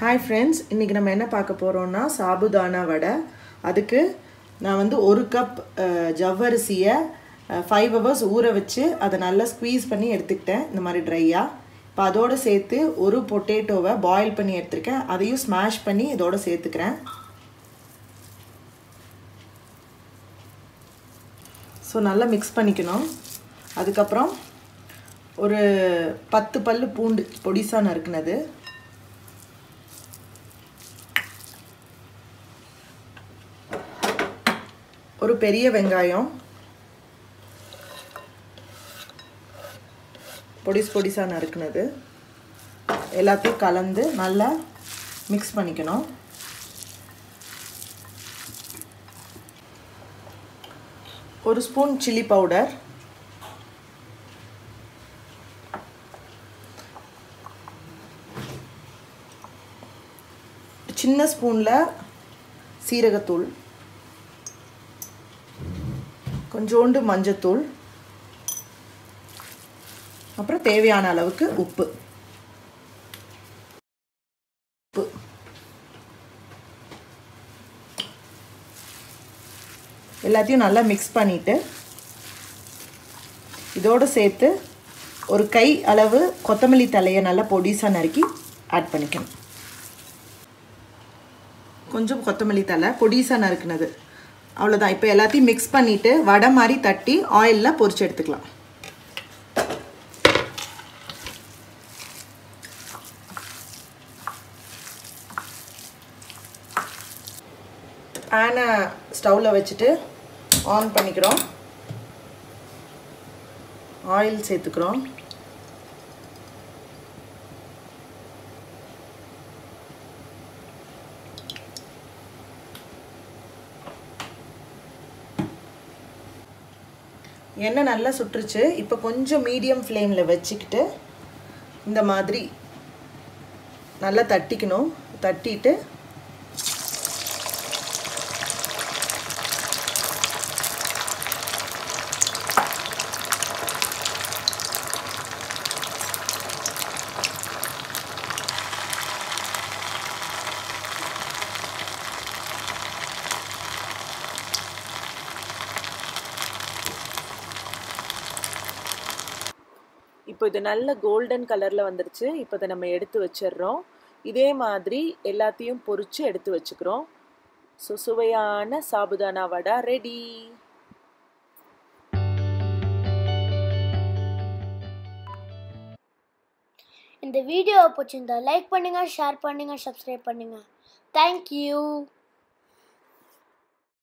hi friends இன்றைக்கி நம்ம என்ன பார்க்க போகிறோம்னா சாபுதானா வடை அதுக்கு நான் வந்து ஒரு கப் ஜவ்வரிசியை ஃபைவ் ஹவர்ஸ் ஊற வச்சு அதை நல்லா ஸ்க்வீஸ் பண்ணி எடுத்துக்கிட்டேன் இந்த மாதிரி ட்ரையாக இப்போ அதோடு சேர்த்து ஒரு பொட்டேட்டோவை பாயில் பண்ணி எடுத்திருக்கேன் அதையும் ஸ்மாஷ் பண்ணி இதோட சேர்த்துக்கிறேன் ஸோ நல்லா மிக்ஸ் பண்ணிக்கணும் அதுக்கப்புறம் ஒரு பத்து பல் பூண்டு பொடிசாக நறுக்குனது ஒரு பெரிய வெங்காயம் பொடிஸ் பொடிசாக நறுக்குனது எல்லாத்தையும் கலந்து நல்லா மிக்ஸ் பண்ணிக்கணும் ஒரு ஸ்பூன் சில்லி பவுடர் சின்ன ஸ்பூனில் சீரகத்தூள் கொஞ்சோண்டு மஞ்சத்தூள் அப்புறம் தேவையான அளவுக்கு உப்பு உப்பு எல்லாத்தையும் நல்லா மிக்ஸ் பண்ணிவிட்டு இதோடு சேர்த்து ஒரு கை அளவு கொத்தமல்லி தலையை நல்லா பொடிசாக நறுக்கி ஆட் பண்ணிக்கணும் கொஞ்சம் கொத்தமல்லி தலை பொடிசாக நறுக்குனது அவ்வளோதான் இப்போ எல்லாத்தையும் மிக்ஸ் பண்ணிவிட்டு வடை மாதிரி தட்டி ஆயிலில் பொரிச்சு எடுத்துக்கலாம் பேனை ஸ்டவ்வில் வச்சுட்டு ஆன் பண்ணிக்கிறோம் ஆயில் சேர்த்துக்கிறோம் எண்ணெய் நல்லா சுட்டுருச்சு இப்போ கொஞ்சம் மீடியம் ஃப்ளேமில் வச்சுக்கிட்டு இந்த மாதிரி நல்லா தட்டிக்கணும் தட்டிட்டு இப்போ இது நல்ல கோல்டன் கலரில் வந்துருச்சு இப்போ இதை நம்ம எடுத்து வச்சிடுறோம் இதே மாதிரி எல்லாத்தையும் பொறிச்சு எடுத்து வச்சுக்கிறோம் ஸோ சுவையான சாபுதானா வடை ரெடி இந்த வீடியோவை பிடிச்சிருந்தா லைக் பண்ணுங்கள் ஷேர் பண்ணுங்கள் சப்ஸ்கிரைப் பண்ணுங்கள் தேங்க்யூ